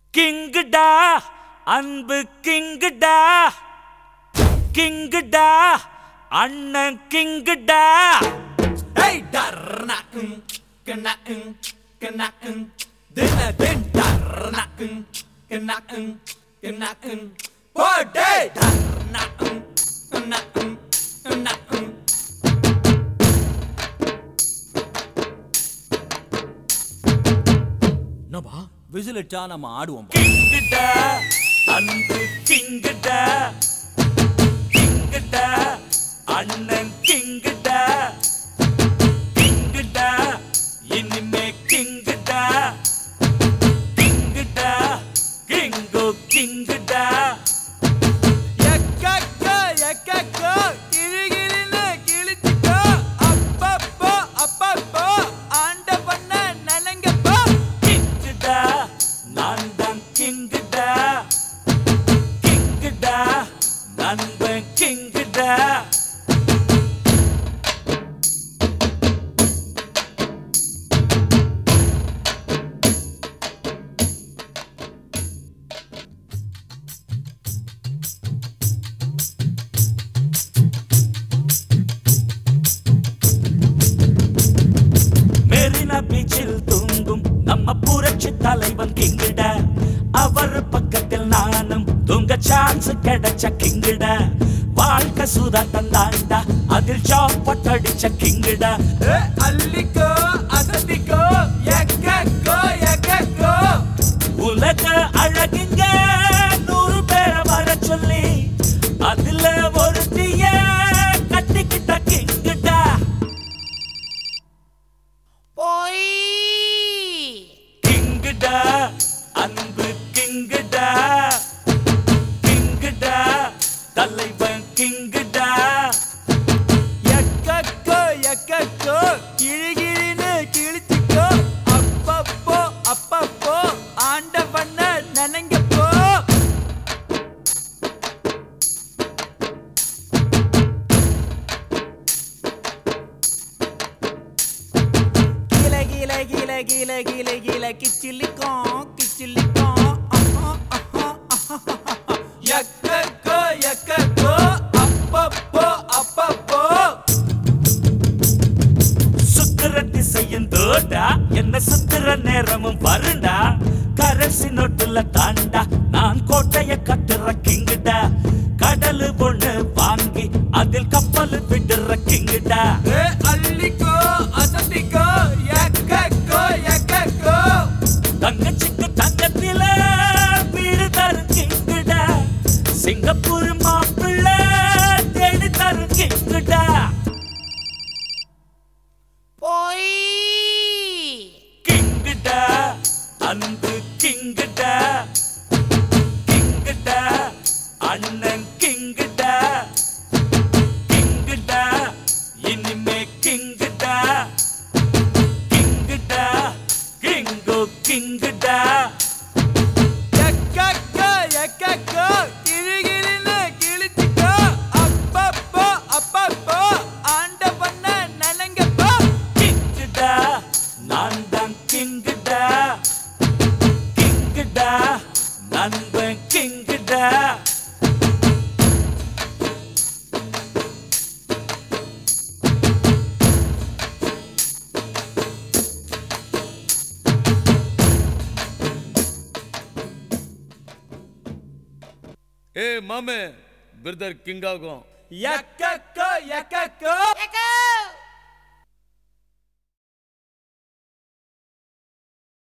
கிங்குடா அன்பு கிங்குடா கிங்குடா அண்ணன் கிங்குடா Hey, darnakum, kanakum, kanakum, dinna din darnakum, kanakum, kanakum, pode darnakum, kanakum, kanakum. என்னப்பா விசில் அடிச்சா நம்ம ஆடுவோம் கிங்குடா அன்பு கிங்குடா கிங்குடா அண்ணன் கிங்குடா கிங்குடா இனிமே கிங்குடா கிங்குடா கிங்கு கிங்குடா எக்கக்கோ எக்கக்கோ கிழிகிழின்னு கிழிச்சுக்கோ அப்பப்போ அப்பப்போ ஆண்ட பண்ண நனங்கப்போ கிங்குடா நான் தான் கிங்குடா கிங்குடா நண்பன் கிங்குடா மெரினா பீச்சில் தூங்கும் நம்ம புரட்சி தலைவன் கிங்கிட அவர் பக்கத்தில் நானும் தூங்க சான்ஸ் கிடைச்ச கிங்கிட வாழ்க்கை சுதா தந்தாண்டா அதில் சாப்பட் அடிச்ச கிங்கிட ஏ, அள்ளிக்கோ அசத்திக்கோ எக்கக்கோ எக்கக்கோ உலக அழகுங்க நூறு பேரை வர சொல்லி அதுல ஒருத்திய கட்டிக்கிட்ட கிங்கிட்ட போய் கிங்குடா அன்பு கிங்குடா கிங்குடா தலைவன் கிங்குடா எக்கக்கோ எக்கக்கோ கிழிகிழின்னு கிழிச்சுக்கோ அப்பப்போ அப்பப்போ ஆண்ட பண்ண நனங்கப்போ கீழ கீழ கீழ கீழ கீழ கீழ கிச்சிலிக்கும் கிச்சிலிக்கும் அஹா, அஹா, அஹா, அஹா. எக்கக்கோ எக்கக்கோ அப்பப்போ அப்பப்போ சுத்துற திசையும் தோடா என்ன சுத்துற நேரமும் வருண்டா கரசி நோட்டுல தாண்டா நான் கோட்டைய கட்டுற கிங்குடா கடலு பொண்ணு வாங்கி அதில் கப்பல் விடுற கிங்குடா ஏ அள்ளிக்கோ அசத்திக்கோ எக்கக்கோ எக்கக்கோ தங்கச்சிக்கு தங்கத்தில வீடு தரும் கிங்குடா சிங்கப்பூர் மாப்பிள்ளை தேடி தரும் கிங்குடா போய் கிங்குடா அன்பு கிங்குடா கிங்குடா அண்ணன் கிங்குடா கிங்குடா இனிமே கிங்குடா கிங்குடா கிங்கு கிங்குடா எக்கக்கோ எக்கக்கோ கிழிகிழின்னு கிழிச்சுக்கோ அப்பப்போ அப்பப்போ ஆண்ட பண்ண நனங்கப்போ கிங்குடா நான் தான் கிங்குடா கிங்குடா நண்பன் கிங்குடா ஏ மாமே பிரதர் கிங் ஆகும் எக்கக்கோ எக்கக்கோ எக்கோ